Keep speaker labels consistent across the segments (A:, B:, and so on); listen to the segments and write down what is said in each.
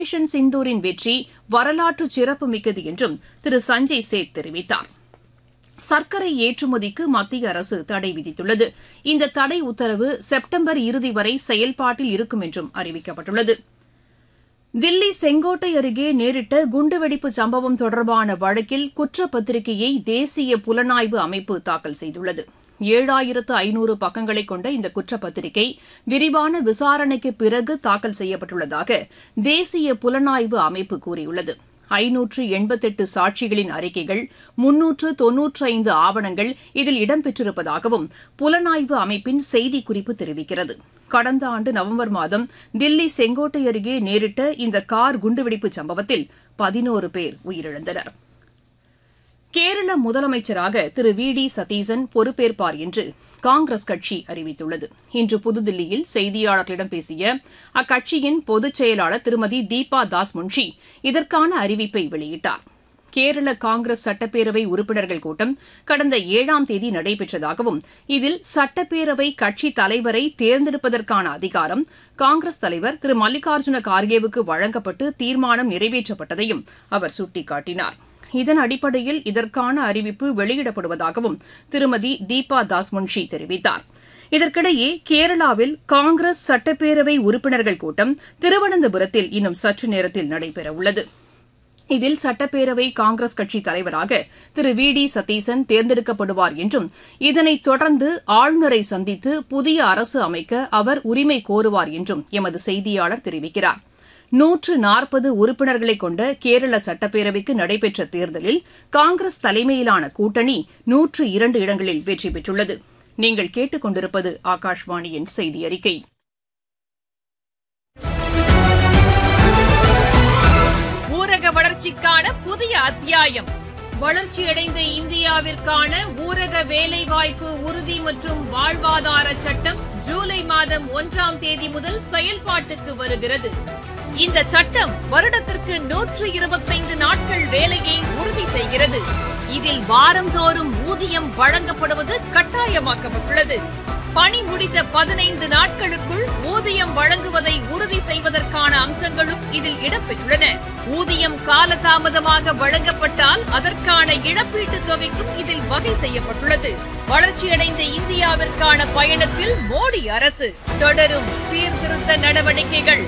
A: operation சிந்தூரின் வெற்றி வரலாற்று சிறப்புமிக்கது என்றும் திரு சஞ்சய் சேத் தெரிவித்தார் சர்க்கரை ஏற்றுமதிக்கு மத்திய அரசு தடை விதித்துள்ளது இந்த தடை உத்தரவு செப்டம்பர் இறுதி வரை செயல்பாட்டில் இருக்கும் என்றும் அறிவிக்கப்பட்டுள்ளது தில்லி செங்கோட்டை அருகே நேரிட்ட குண்டுவெடிப்பு சம்பவம் தொடர்பான வழக்கில் குற்றப்பத்திரிகையை தேசிய புலனாய்வு அமைப்பு தாக்கல் செய்துள்ளது ஏழாயிரத்து ஐநூறு பக்கங்களை கொண்ட இந்த குற்றப்பத்திரிகை விரிவான விசாரணைக்கு பிறகு தாக்கல் செய்யப்பட்டுள்ளதாக தேசிய புலனாய்வு அமைப்பு கூறியுள்ளது ஐநூற்று எண்பத்தெட்டு சாட்சிகளின் அறிக்கைகள் முன்னூற்று தொன்னூற்று ஐந்து ஆவணங்கள் இதில் இடம்பெற்றிருப்பதாகவும் புலனாய்வு அமைப்பின் செய்திக்குறிப்பு தெரிவிக்கிறது கடந்த ஆண்டு நவம்பர் மாதம் தில்லி செங்கோட்டை அருகே நேரிட்ட இந்த கார் குண்டுவெடிப்பு சம்பவத்தில் பதினோரு பேர் உயிரிழந்தனர் கேரள முதலமைச்சராக திரு வி டி சதீசன் பொறுப்பேற்பார் என்று காங்கிரஸ் கட்சி அறிவித்துள்ளது இன்று புதுதில்லியில் செய்தியாளர்களிடம் பேசிய அக்கட்சியின் பொதுச் செயலாளர் திருமதி தீபா தாஸ் முன்ஷி இதற்கான அறிவிப்பை வெளியிட்டார் கேரள காங்கிரஸ் சட்டப்பேரவை உறுப்பினர்கள் கூட்டம் கடந்த ஏழாம் தேதி நடைபெற்றதாகவும் இதில் சட்டப்பேரவை கட்சித் தலைவரை தேர்ந்தெடுப்பதற்கான அதிகாரம் காங்கிரஸ் தலைவர் திரு மல்லிகார்ஜுன கார்கேவுக்கு வழங்கப்பட்டு தீர்மானம் நிறைவேற்றப்பட்டதையும் அவர் சுட்டிக்காட்டினார் இதன் அடிப்படையில் இதற்கான அறிவிப்பு வெளியிடப்படுவதாகவும் திருமதி தீபா தாஸ் முன்ஷி தெரிவித்தார் இதற்கிடையே கேரளாவில் காங்கிரஸ் சட்டப்பேரவை உறுப்பினர்கள் கூட்டம் திருவனந்தபுரத்தில் இன்னும் சற்று நேரத்தில் நடைபெறவுள்ளது இதில் சட்டப்பேரவை காங்கிரஸ் கட்சித் தலைவராக திரு வி டி சதீசன் தேர்ந்தெடுக்கப்படுவார் என்றும் இதனைத் தொடர்ந்து ஆளுநரை சந்தித்து புதிய அரசு அமைக்க அவர் உரிமை கோருவார் என்றும் எமது செய்தியாளர் தெரிவிக்கிறார் நூற்று நாற்பது உறுப்பினர்களை கொண்ட கேரள சட்டப்பேரவைக்கு நடைபெற்ற தேர்தலில் காங்கிரஸ் தலைமையிலான கூட்டணி நூற்று இரண்டு இடங்களில் வெற்றி பெற்றுள்ளது நீங்கள் கேட்டுக் கொண்டிருப்பது ஆகாஷ்வாணியின் செய்தி அறிக்கை
B: ஊரக வளர்ச்சிக்கான புதிய அத்தியாயம் வளர்ச்சியடைந்த இந்தியாவிற்கான ஊரக வேலைவாய்ப்பு உறுதி மற்றும் வாழ்வாதார சட்டம் ஜூலை மாதம் ஒன்றாம் தேதி முதல் செயல்பாட்டுக்கு வருகிறது இந்த சட்டம் வருடத்திற்கு நூற்று இருபத்தைந்து நாட்கள் வேலையை உறுதி செய்கிறது இதில் வாரந்தோறும் ஊதியம் வழங்கப்படுவது கட்டாயமாக்கப்பட்டுள்ளது பணி முடிந்த பதினைந்து நாட்களுக்குள் ஊதியம் வழங்குவதை உறுதி செய்வதற்கான அம்சங்களும் இதில் இடம்பெற்றுள்ளன ஊதியம் காலதாமதமாக வழங்கப்பட்டால் அதற்கான இழப்பீட்டுத் தொகைக்கும் இதில் வகை செய்யப்பட்டுள்ளது வளர்ச்சியடைந்த இந்தியாவிற்கான பயணத்தில் மோடி அரசு தொடரும் சீர்திருத்த நடவடிக்கைகள்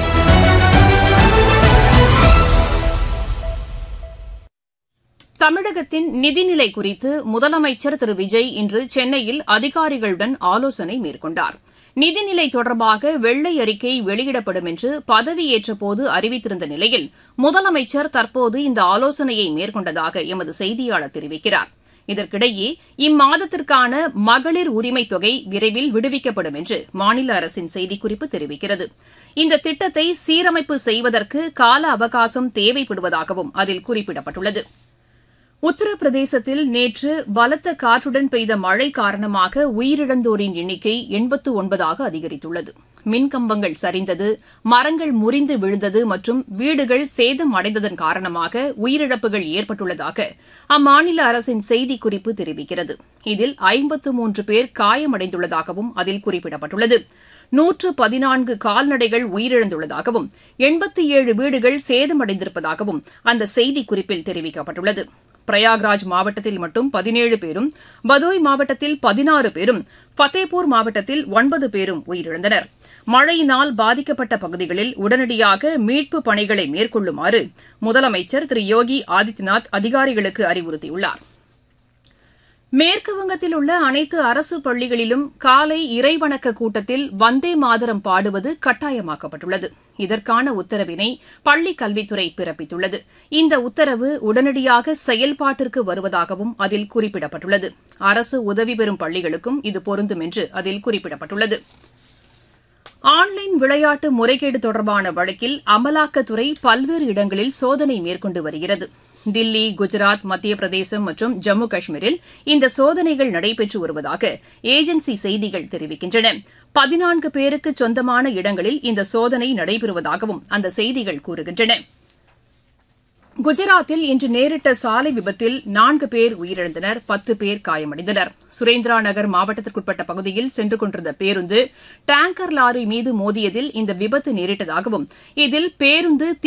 A: தமிழகத்தின் நிதிநிலை குறித்து முதலமைச்சர் திரு விஜய் இன்று சென்னையில் அதிகாரிகளுடன் ஆலோசனை மேற்கொண்டார் நிதிநிலை தொடர்பாக வெள்ளை அறிக்கை வெளியிடப்படும் என்று பதவியேற்றபோது அறிவித்திருந்த நிலையில் முதலமைச்சர் தற்போது இந்த ஆலோசனையை மேற்கொண்டதாக எமது செய்தியாளர் தெரிவிக்கிறார் இதற்கிடையே இம்மாதத்திற்கான மகளிர் உரிமைத் தொகை விரைவில் விடுவிக்கப்படும் என்று மாநில அரசின் செய்திக்குறிப்பு தெரிவிக்கிறது இந்த திட்டத்தை சீரமைப்பு செய்வதற்கு கால அவகாசம் தேவைப்படுவதாகவும் அதில் குறிப்பிடப்பட்டுள்ளது உத்தரப்பிரதேசத்தில் நேற்று பலத்த காற்றுடன் பெய்த மழை காரணமாக உயிரிழந்தோரின் எண்ணிக்கை எண்பத்து ஒன்பதாக அதிகரித்துள்ளது மின்கம்பங்கள் சரிந்தது மரங்கள் முறிந்து விழுந்தது மற்றும் வீடுகள் சேதம் அடைந்ததன் காரணமாக உயிரிழப்புகள் ஏற்பட்டுள்ளதாக அம்மாநில அரசின் செய்திக்குறிப்பு தெரிவிக்கிறது இதில் ஐம்பத்து மூன்று பேர் காயமடைந்துள்ளதாகவும் அதில் குறிப்பிடப்பட்டுள்ளது நூற்று பதினான்கு கால்நடைகள் உயிரிழந்துள்ளதாகவும் எண்பத்தி ஏழு வீடுகள் சேதமடைந்திருப்பதாகவும் அந்த செய்திக்குறிப்பில் தெரிவிக்கப்பட்டுள்ளது பிரயாக்ராஜ் மாவட்டத்தில் மட்டும் பதினேழு பேரும் பதோய் மாவட்டத்தில் பதினாறு பேரும் ஃபத்தேபூர் மாவட்டத்தில் ஒன்பது பேரும் உயிரிழந்தனர் மழையினால் பாதிக்கப்பட்ட பகுதிகளில் உடனடியாக மீட்புப் பணிகளை மேற்கொள்ளுமாறு முதலமைச்சர் திரு யோகி ஆதித்யநாத் அதிகாரிகளுக்கு அறிவுறுத்தியுள்ளார் மேற்குவங்கத்தில் உள்ள அனைத்து அரசு பள்ளிகளிலும் காலை இறைவணக்க கூட்டத்தில் வந்தே மாதரம் பாடுவது கட்டாயமாக்கப்பட்டுள்ளது இதற்கான உத்தரவினை பள்ளிக் கல்வித்துறை பிறப்பித்துள்ளது இந்த உத்தரவு உடனடியாக செயல்பாட்டிற்கு வருவதாகவும் அதில் குறிப்பிடப்பட்டுள்ளது அரசு உதவி பெறும் பள்ளிகளுக்கும் இது பொருந்தும் என்று அதில் குறிப்பிடப்பட்டுள்ளது ஆன்லைன் விளையாட்டு முறைகேடு தொடர்பான வழக்கில் அமலாக்கத்துறை பல்வேறு இடங்களில் சோதனை மேற்கொண்டு வருகிறது தில்லி குஜராத் மத்திய பிரதேசம் மற்றும் ஜம்மு காஷ்மீரில் இந்த சோதனைகள் நடைபெற்று வருவதாக ஏஜென்சி செய்திகள் தெரிவிக்கின்றன பதினான்கு பேருக்கு சொந்தமான இடங்களில் இந்த சோதனை நடைபெறுவதாகவும் அந்த செய்திகள் கூறுகின்றன குஜராத்தில் இன்று நேரிட்ட சாலை விபத்தில் நான்கு பேர் உயிரிழந்தனர் பத்து பேர் காயமடைந்தனர் சுரேந்திரா நகர் மாவட்டத்திற்குட்பட்ட பகுதியில் சென்று கொண்டிருந்த பேருந்து டேங்கர் லாரி மீது மோதியதில் இந்த விபத்து நேரிட்டதாகவும் இதில் பேருந்து